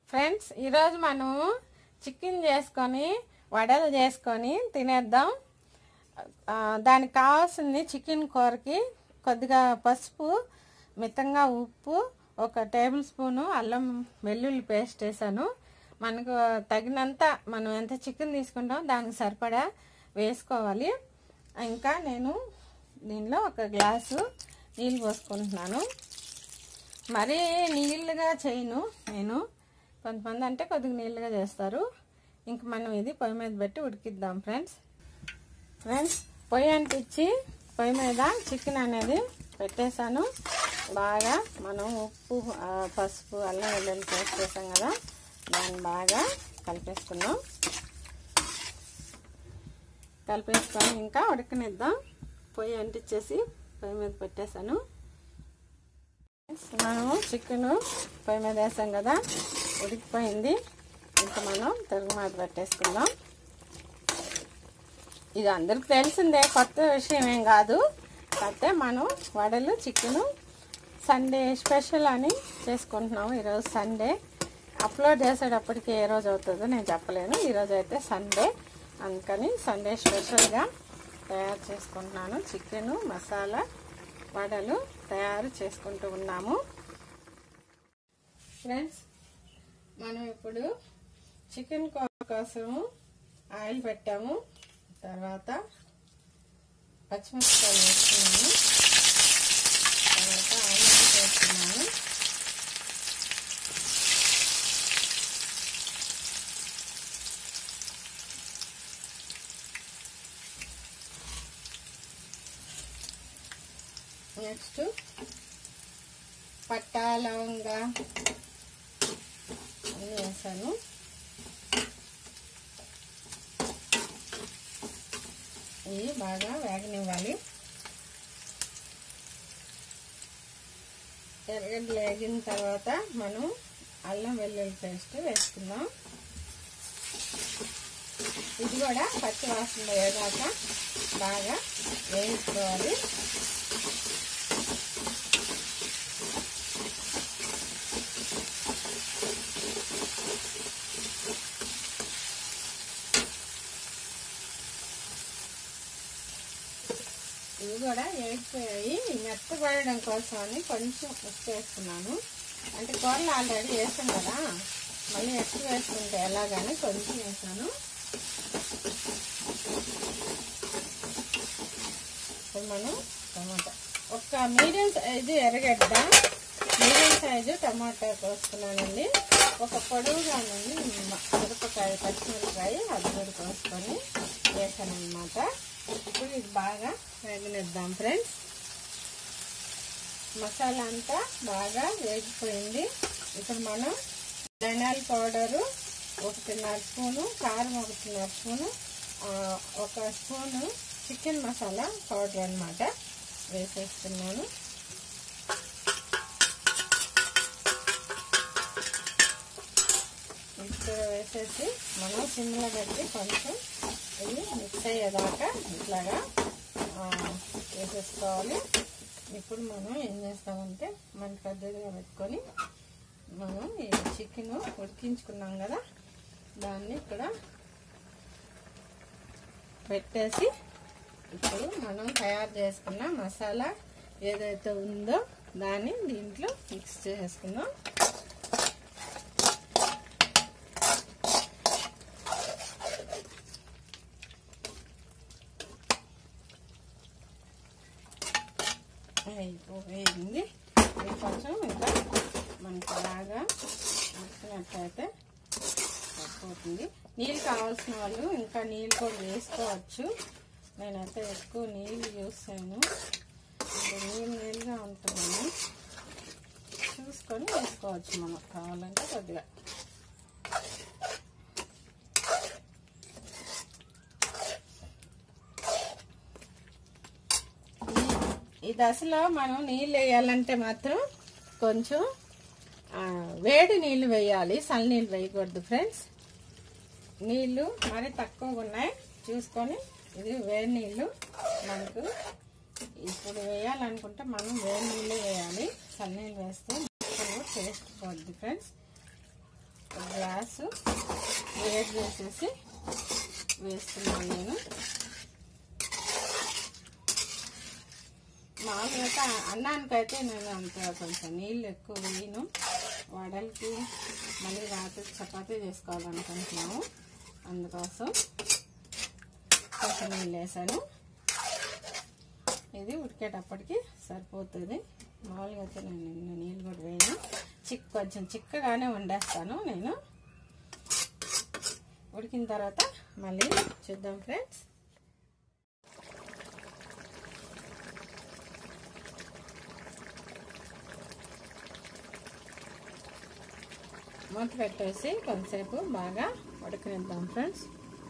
friends ఈరోజు మనం chicken చేసుకొని వడలు చేసుకొని తినేద్దాం ఆ, దానికి కావాల్సింది చికెన్ కూరకి కొద్దిగా పసుపు మితంగా ఉప్పు ఒక టేబుల్ స్పూను అల్లం వెల్లుల్లి పేస్ట్ వేసాను మనకు తగినంత మనం ఎంత చికెన్ తీసుకుంటామో దానికి సరిపడా వేసుకోవాలి ఇంకా నేను దీనిలో ఒక గ్లాసు నీళ్ళు పోసుకుంటున్నాను మరీ నీళ్ళుగా చేయను నేను కొంతమంది అంటే కొద్దిగా నీళ్ళుగా చేస్తారు ఇంక మనం ఇది పొయ్యి మీద పెట్టి ఉడికిద్దాం ఫ్రెండ్స్ ఫ్రెండ్స్ పొయ్యి అంటించి పొయ్యి మీద చికెన్ అనేది పెట్టేశాను బాగా మనం ఉప్పు ఆ, పసుపు అల్లం వెల్లుల్లి పేస్ట్ చేసాం కదా దాన్ని బాగా కలిపేసుకున్నాం కలిపేసుకొని ఇంకా ఉడకనిద్దాం పొయ్యి అంటించేసి పొయ్యి మీద పెట్టేశాను మనము చికెన్ పొయ్యి మీద వేసాం కదా ఉడికిపోయింది ఇంకా మనం తిరుగు మీద పెట్టేసుకుందాం ఇది అందరికి తెలిసిందే కొత్త విషయం ఏం కాదు కాకపోతే మనం వడలు చికెను సండే స్పెషల్ అని చేసుకుంటున్నాము ఈరోజు సండే అప్లోడ్ చేసేటప్పటికి ఏ రోజు అవుతుందో నేను చెప్పలేను ఈరోజు అయితే సండే అందుకని సండే స్పెషల్గా తయారు చేసుకుంటున్నాను చికెను మసాలా వడలు తయారు చేసుకుంటూ ఉన్నాము ఫ్రెండ్స్ మనం ఇప్పుడు చికెన్ కోసము ఆయిల్ పెట్టాము తర్వాత పచ్చిమిరపకాయలు వేస్తున్నాను తర్వాత ఆనియన్స్ వేస్తున్నాను నెక్స్ట్ పట్టా లవంగా అన్నీ వేసాను ఇవి బాగా వేగనివ్వాలి ఎర్రగడ్డలు వేగిన తర్వాత మనం అల్లం వెల్లుల్లి పేస్ట్ వేసుకుందాం ఇది కూడా పచ్చి వాసన వేగాక బాగా వేయించుకోవాలి ఇవి కూడా వేగిపోయాయి మెత్తపడడం కోసం అని కొంచెం ఉప్పు వేసుకున్నాను అంటే కూరలు ఆల్రెడీ వేసాం కదా మళ్ళీ ఎక్కువ వేసుకుంటే ఎలాగని కొంచెం వేసాను ఇప్పుడు మనం టమాటా ఒక మీడియం సైజు ఎర్రగడ్డ మీడియం సైజు టమాటా కోసుకున్నానండి ఒక పొడవుగా నుండి మిరపకాయ పచ్చిమిరపకాయ అది కూడా కోసుకొని వేసాను అనమాట ఇప్పుడు ఇది బాగా వేగనిద్దాం ఫ్రెండ్స్ మసాలా అంతా బాగా వేగిపోయింది ఇప్పుడు మనం ధనియాల పౌడరు ఒకటిన్నర స్పూను కారం ఒకటిన్నర స్పూను ఒక స్పూను చికెన్ మసాలా పౌడర్ అనమాట వేసేస్తున్నాను ఇప్పుడు వేసేసి మనం సిమ్లో పెట్టి కొంచెం ఇది మిక్స్ అయ్యేదాకా ఇట్లాగా వేసేసుకోవాలి ఇప్పుడు మనం ఏం చేస్తామంటే మన పెద్దదిగా పెట్టుకొని మనం ఈ చికెన్ ఉడికించుకున్నాం కదా దాన్ని ఇక్కడ పెట్టేసి ఇప్పుడు మనం తయారు చేసుకున్న మసాలా ఏదైతే ఉందో దాన్ని దీంట్లో మిక్స్ చేసుకుందాం అయిపోయింది ఇది కొంచెం ఇంకా మనకి బాగా ఉడికినట్టయితే సరిపోతుంది నీళ్ళు కావాల్సిన వాళ్ళు ఇంకా నీళ్ళు కూడా వేసుకోవచ్చు నేనైతే ఎక్కువ నీళ్ళు చూసాను ఇప్పుడు నీళ్ళు నీళ్ళుగా ఉంటుందని చూసుకొని వేసుకోవచ్చు మనం కావాలంటే కొద్దిగా ఈ దశలో మనం నీళ్ళు వేయాలంటే మాత్రం కొంచెం వేడి నీళ్ళు వేయాలి చల్ల నీళ్ళు వేయకూడదు ఫ్రెండ్స్ నీళ్ళు మరి తక్కువగా ఉన్నాయి చూసుకొని ఇది వేడి నీళ్ళు మనకు ఇప్పుడు వేయాలనుకుంటే మనం వేడి నీళ్ళు వేయాలి చల్ల నీళ్ళు వేస్తే టేస్ట్ పోద్ది ఫ్రెండ్స్ ఒక గ్లాసు వేడి చేసేసి వేస్తున్నాను నేను మామూలుగా అయితే అన్నానికైతే నేను అంత కొంచెం నీళ్ళు ఎక్కువ వేయను వడలకి మళ్ళీ రాత్రి చపాతీ చేసుకోవాలనుకుంటున్నాము అందుకోసం కొంచెం నీళ్ళు వేసాను ఇది ఉడికేటప్పటికి సరిపోతుంది మామూలుగా అయితే నేను నిన్న నీళ్ళు కూడా వేయను చిక్ కొంచెం చిక్కగానే వండేస్తాను నేను ఉడికిన తర్వాత మళ్ళీ చూద్దాం ఫ్రెండ్స్ మూత పెట్టేసి కొంతసేపు బాగా ఉడకనిద్దాం ఫ్రెండ్స్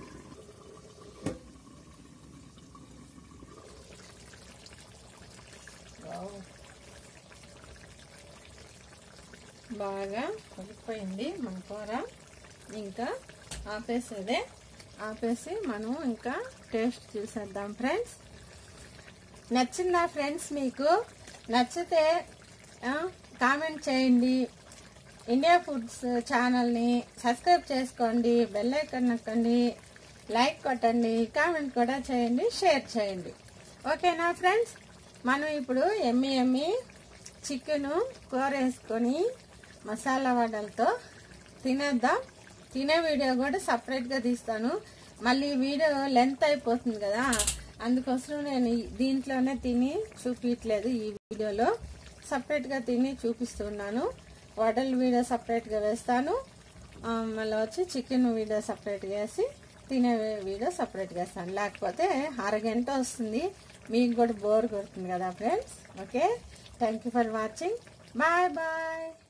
బాగా ఉడికిపోయింది మన కూర ఇంకా ఆపేసేదే ఆపేసి మనం ఇంకా టేస్ట్ చూసేద్దాం ఫ్రెండ్స్ నచ్చిందా ఫ్రెండ్స్ మీకు నచ్చితే కామెంట్ చేయండి ఇండియా ఫుడ్స్ ఛానల్ని సబ్స్క్రైబ్ చేసుకోండి బెల్ ఐకాన్ నొక్కండి లైక్ కొట్టండి కామెంట్ కూడా చేయండి షేర్ చేయండి ఓకేనా ఫ్రెండ్స్ మనం ఇప్పుడు ఎమ్మి ఎమ్మి చికెన్ కూర వేసుకొని మసాలా వడలతో తినేద్దాం తినే వీడియో కూడా సపరేట్గా తీస్తాను మళ్ళీ వీడియో లెంత్ అయిపోతుంది కదా అందుకోసం నేను ఈ- దీంట్లోనే తిని చూపించలేదు ఈ వీడియోలో సపరేట్గా తిని చూపిస్తున్నాను వడల వీడియో సపరేట్గా వేస్తాను ఆ, మళ్ళీ వచ్చి చికెన్ వీడియో సపరేట్గా వేసి తినే వీడియో సపరేట్గా వేస్తాను లేకపోతే అరగంట వస్తుంది మీకు కూడా బోర్ కొడుతుంది కదా friends okay thank you for watching bye bye